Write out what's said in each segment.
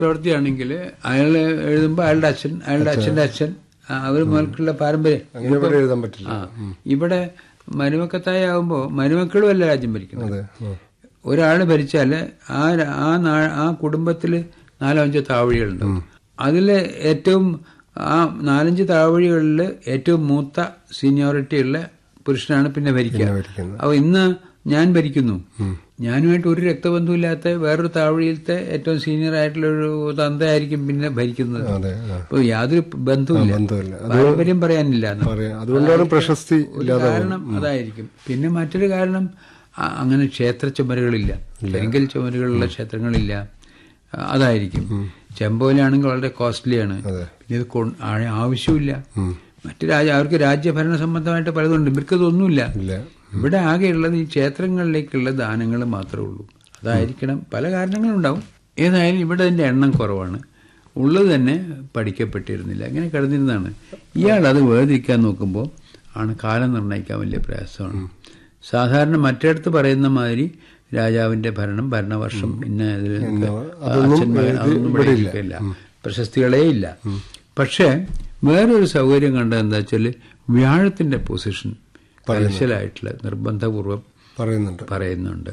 ചക്രവർത്തിയാണെങ്കിൽ അയാൾ എഴുതുമ്പോൾ അയാളുടെ അച്ഛൻ അയാളുടെ അച്ഛന്റെ അച്ഛൻ ആ, അവർ മുതൽക്കുള്ള പാരമ്പര്യം അങ്ങനെ ഇവിടെ എഴുതാൻ പറ്റില്ല ആ ഇവിടെ മരുമക്കത്തായ ആകുമ്പോൾ മരുമക്കളും അല്ല രാജ്യം ഭരിക്കുന്നത് അതെ ഉം. ഒരാൾ ഭരിച്ചാൽ ആ ര- ആ നാ- ആ കുടുംബത്തിൽ നാലോ അഞ്ചോ താവഴികളുണ്ടാവും അതിൽ ഏറ്റവും ആ നാലഞ്ച് താവഴികളിൽ ഏറ്റവും മൂത്ത സീനിയോറിറ്റി ഉള്ള പുരുഷനാണ് പിന്നെ ഭരിക്കുക ഭരിക്കുന്നത്. അപ്പൊ ഇന്ന് ഞാൻ ഭരിക്കുന്നു ഞാനുമായിട്ട് ഒരു രക്തബന്ധമില്ലാത്ത വേറൊരു താവഴിയിലത്തെ ഏറ്റവും സീനിയർ ആയിട്ടുള്ള ഒരു തന്തയായിരിക്കും പിന്നെ ഭരിക്കുന്നത് അതെ ആ. അപ്പൊ യാതൊരു ബന്ധവുമില്ല ബന്ധമില്ല പാരമ്പര്യം പറയാനില്ല എന്ന്. പറയാം അതുകൊണ്ടാണ് പ്രശസ്തി ഒരു കാരണം അതായിരിക്കും പിന്നെ മറ്റൊരു കാരണം അ- അങ്ങനെ ക്ഷേത്ര ചുമരുകളില്ല കരിങ്കൽ ചുമരുകളുള്ള ക്ഷേത്രങ്ങളില്ല ആ, അതായിരിക്കും ചെമ്പോലാണെങ്കിൽ വളരെ കോസ്റ്റ്ലിയാണ് അതെ. പിന്നെ ഇത് കൊ- ആ- ആവശ്യമില്ല മറ്റു രാജ അവർക്ക് രാജ്യഭരണ സംബന്ധമായിട്ട് പലതുണ്ട് ഇവർക്കതൊന്നുമില്ല ഇല്ല ഇവിടെ ആകെയുള്ളത് ഈ ക്ഷേത്രങ്ങളിലേക്കുള്ള ദാനങ്ങൾ മാത്രമേ ഉള്ളൂ അതായിരിക്കണം പല കാരണങ്ങളുണ്ടാവും ഏതായാലും ഇവിടെ അതിന്റെ എണ്ണം കുറവാണ് ഉള്ളത് തന്നെ പഠിക്കപ്പെട്ടിരുന്നില്ല അങ്ങനെ കിടന്നിരുന്നതാണ് ഇയാൾ അത് വേർതിരിക്കാൻ നോക്കുമ്പോൾ ആണ് കാലം നിർണ്ണയിക്കാൻ വലിയ പ്രയാസമാണ് സാധാരണ മറ്റിടത്ത് പറയുന്ന മാതിരി രാജാവിന്റെ ഭരണം ഭരണവർഷം ഇന്ന ഇതിൽ അച്ഛൻ മകൻ അതൊന്നും ഇവിടെ ഇല്ല പ്രശസ്തികളേ ഇല്ല പക്ഷേ വേറൊരു സൗകര്യം കണ്ടത് എന്താ വെച്ചാൽ വ്യാഴത്തിന്റെ പൊസിഷൻ കലശലായിട്ടുള്ള നിർബന്ധപൂർവം പറയുന്നുണ്ട് പറയുന്നുണ്ട്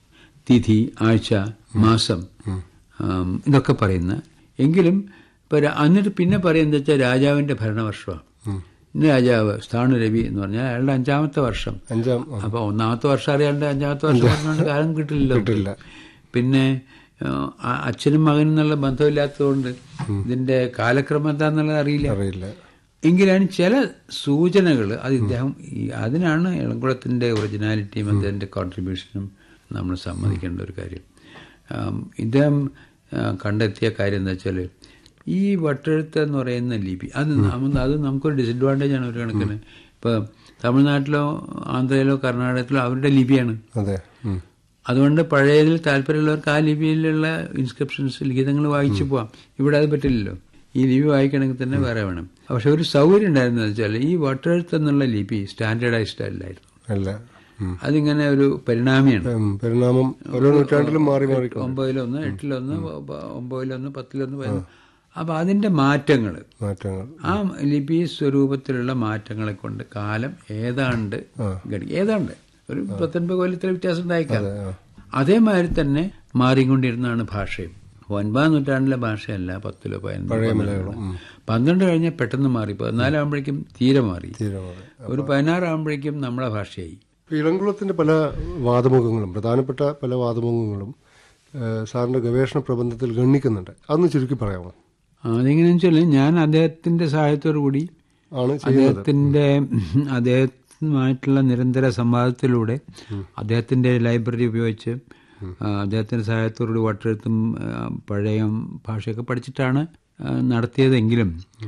തിഥി ആഴ്ച മാസം ആം, ഇതൊക്കെ പറയുന്ന എങ്കിലും ഇപ്പൊ ര- എന്നിട്ട് പിന്നെ പറയുന്നത് വെച്ചാൽ രാജാവിന്റെ ഭരണവർഷമാണ് ഇന്ന് രാജാവ് സ്ഥാണു രവി എന്ന് പറഞ്ഞാൽ അയാളുടെ അഞ്ചാമത്തെ വർഷം അഞ്ചാം ആ, അപ്പൊ ഒന്നാമത്തെ വർഷം അറിയാണ്ട് അഞ്ചാമത്തെ വർഷം പറഞ്ഞുകൊണ്ട് കാലം കിട്ടില്ലല്ലോ കിട്ടില്ല. പിന്നെ ആ, ആ അച്ഛനും മകനും എന്നുള്ള ബന്ധമില്ലാത്തതുകൊണ്ട് ഇതിന്റെ കാലക്രമം എന്താന്നുള്ളത് അറിയില്ല അറിയില്ല എങ്കിലാണ് ചില സൂചനകൾ അത് ഇദ്ദേഹം ഈ അതിനാണ് ഇളംകുളത്തിന്റെ ഒറിജിനാലിറ്റിയും അദ്ദേഹത്തിന്റെ കോൺട്രിബ്യൂഷനും നമ്മൾ സമ്മതിക്കേണ്ട ഒരു കാര്യം ആം, ഇദ്ദേഹം ആ, കണ്ടെത്തിയ കാര്യം എന്താ വെച്ചാൽ ഈ വട്ടെഴുത്ത് എന്ന് പറയുന്ന ലിപി അത് നമ്മ- അത് നമുക്കൊരു ഡിസഡ്വാൻറ്റേജ് ആണ് ഒരു കണക്കിന് ഇപ്പൊ തമിഴ്നാട്ടിലോ ആന്ധ്രയിലോ കർണാടകത്തിലോ അവരുടെ ലിപിയാണ് അതെ ഉം. അതുകൊണ്ട് പഴയതിൽ താല്പര്യമുള്ളവർക്ക് ആ ലിപിയിലുള്ള ഇൻസ്ക്രിപ്ഷൻസ് ലിഖിതങ്ങൾ വായിച്ചു പോവാം ഇവിടെ അത് പറ്റില്ലല്ലോ ഈ ലിപി വായിക്കണമെങ്കിൽ തന്നെ വേറെ വേണം പക്ഷെ ഒരു സൗകര്യം ഉണ്ടായിരുന്നത് വെച്ചാൽ ഈ വട്ടെഴുത്ത് എന്നുള്ള ലിപി സ്റ്റാൻഡേർഡൈസ്ഡ് അല്ലായിരുന്നു അല്ല ഉം. അതിങ്ങനെ ഒരു പരിണാമിയാണ് ഉം, പരിണാമം ഓരോ നൂറ്റാണ്ടിലും മാറി മാറി ഒമ്പതിലൊന്ന് എട്ടിലൊന്ന് ഒ- ഒമ്പതിലൊന്ന് പത്തിലൊന്ന് പതിനൊന്ന് അപ്പൊ അതിന്റെ മാറ്റങ്ങൾ മാറ്റങ്ങൾ ആ ലിപി സ്വരൂപത്തിലുള്ള മാറ്റങ്ങളെ കൊണ്ട് കാലം ഏതാണ്ട് ഗണി ഏതാണ്ട് ഒരു പത്തൊൻപത് കൊല്ലത്തിലെ വ്യത്യാസം ഉണ്ടായേക്കാം അതേമാതിരി തന്നെ മാറിക്കൊണ്ടിരുന്നതാണ് ഭാഷയും ഒൻപതാം നൂറ്റാണ്ടിലെ ഭാഷയല്ല പത്തിലോ പതിനൊന്നോ പന്ത്രണ്ട് കഴിഞ്ഞാൽ പെട്ടെന്ന് മാറി പതിനാലാകുമ്പോഴേക്കും തീരെ മാറി തീരുമാനം ഒരു പതിനാറാകുമ്പോഴേക്കും നമ്മളെ ഭാഷയായി ഇളംകുളത്തിന്റെ പല വാദമുഖങ്ങളും പ്രധാനപ്പെട്ട പല വാദമുഖങ്ങളും ഏഹ്, സാറിന്റെ ഗവേഷണ പ്രബന്ധത്തിൽ ഗണ്ണിക്കുന്നുണ്ട് അതൊന്ന് ചുരുക്കി പറയാമോ അതെങ്ങനെയാണെന്ന് വെച്ചാൽ ഞാൻ അദ്ദേഹത്തിന്റെ സഹായത്തോടു കൂടി ആണ് ചെയ്യുന്നത് അദ്ദേഹത്തിന്റെ അദ്ദേഹവുമായിട്ടുള്ള നിരന്തര സംവാദത്തിലൂടെ അദ്ദേഹത്തിന്റെ ലൈബ്രറി ഉപയോഗിച്ച് ആ, അദ്ദേഹത്തിന്റെ സഹായത്തോടുകൂടി വട്ടെഴുത്തും ആ, പഴയ ഭാഷയൊക്കെ പഠിച്ചിട്ടാണ് ആ, നടത്തിയതെങ്കിലും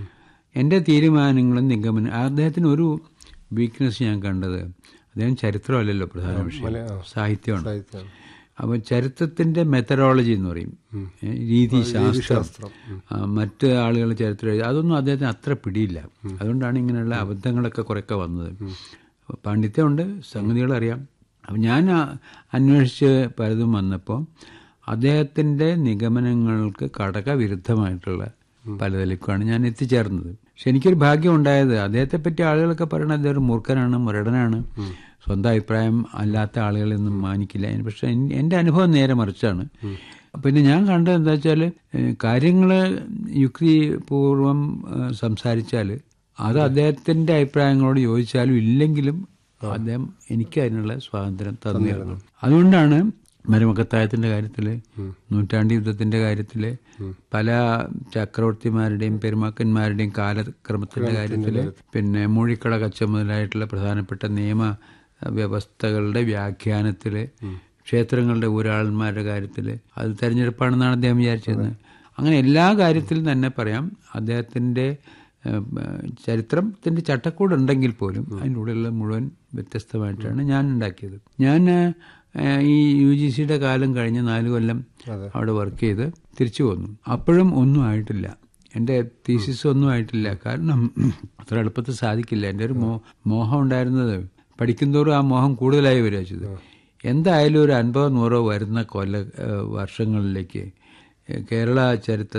എൻ്റെ തീരുമാനങ്ങളും നിഗമനം അദ്ദേഹത്തിന് ഒരു വീക്ക്നെസ് ഞാൻ കണ്ടത് അദ്ദേഹം ചരിത്രമല്ലല്ലോ പ്രധാന വിഷയം സാഹിത്യമാണ് സാഹിത്യം അപ്പോൾ ചരിത്രത്തിന്റെ മെത്തഡോളജി എന്ന് പറയും ഏ, രീതിശാസ്ത്രം ആ, മറ്റ് ആളുകൾ ചരിത്രം എഴുതി അതൊന്നും അദ്ദേഹത്തിന് അത്ര പിടിയില്ല അതുകൊണ്ടാണ് ഇങ്ങനെയുള്ള അബദ്ധങ്ങളൊക്കെ കുറേയൊക്കെ വന്നത് പാണ്ഡിത്യമുണ്ട് സംഗതികൾ അറിയാം അപ്പം ഞാൻ ആ, അന്വേഷിച്ച് പലതും വന്നപ്പോൾ അദ്ദേഹത്തിന്റെ നിഗമനങ്ങൾക്ക് കടകവിരുദ്ധമായിട്ടുള്ള പലതിലേക്കാണ് ഞാൻ എത്തിച്ചേർന്നത് പക്ഷെ എനിക്കൊരു ഭാഗ്യം ഉണ്ടായത് അദ്ദേഹത്തെ പറ്റി ആളുകളൊക്കെ പറയണത് അദ്ദേഹം ഒരു മൂർഖനാണ് മുരടനാണ് സ്വന്തം അഭിപ്രായം അല്ലാത്ത ആളുകളെയൊന്നും മാനിക്കില്ല പക്ഷെ എൻ- എൻ്റെ അനുഭവം നേരെ മറിച്ചാണ് പിന്നെ ഞാൻ കണ്ടത് എന്താ വെച്ചാൽ കാര്യങ്ങൾ യുക്തിപൂർവം സംസാരിച്ചാൽ അത് അദ്ദേഹത്തിന്റെ അഭിപ്രായങ്ങളോട് യോജിച്ചാലും ഇല്ലെങ്കിലും അദ്ദേഹം എനിക്ക് അതിനുള്ള സ്വാതന്ത്ര്യം തന്നിരുന്നു അതുകൊണ്ടാണ് മരുമക്കത്തായത്തിന്റെ കാര്യത്തില് നൂറ്റാണ്ടി യുദ്ധത്തിന്റെ കാര്യത്തില് പല ചക്രവർത്തിമാരുടെയും പെരുമാക്കന്മാരുടെയും കാലക്രമത്തിന്റെ കാര്യത്തില് പിന്നെ മൂഴിക്കട കച്ച മുതലായിട്ടുള്ള പ്രധാനപ്പെട്ട നിയമ വ്യവസ്ഥകളുടെ വ്യാഖ്യാനത്തില് ക്ഷേത്രങ്ങളുടെ ഊരാളന്മാരുടെ കാര്യത്തില് അത് തെരഞ്ഞെടുപ്പാണെന്നാണ് അദ്ദേഹം വിചാരിച്ചിരുന്നത് അങ്ങനെ എല്ലാ കാര്യത്തിലും തന്നെ പറയാം അദ്ദേഹത്തിന്റെ ഏഹ്, ചരിത്രത്തിന്റെ ചട്ടക്കൂട് ഉണ്ടെങ്കിൽ പോലും അതിൻ്റെ ഉള്ളിലുള്ള മുഴുവൻ വ്യത്യസ്തമായിട്ടാണ് ഞാൻ ഉണ്ടാക്കിയത് ഞാൻ ഏഹ്, ഈ യു ജി സിയുടെ കാലം കഴിഞ്ഞ് നാല് കൊല്ലം അവിടെ വർക്ക് ചെയ്ത് തിരിച്ചു പോന്നു അപ്പോഴും ഒന്നും ആയിട്ടില്ല എൻ്റെ തീസിസ് ഒന്നും ആയിട്ടില്ല കാരണം അത്ര എളുപ്പത്തിൽ സാധിക്കില്ല എൻ്റെ ഒരു മോ മോഹം ഉണ്ടായിരുന്നത് പഠിക്കുന്തോറും ആ മോഹം കൂടുതലായി വരിക ചെയ്തത് എന്തായാലും ഒരു അൻപതോ നൂറോ വരുന്ന കൊല്ല ഏഹ്, വർഷങ്ങളിലേക്ക് ഏഹ്, കേരള ചരിത്ര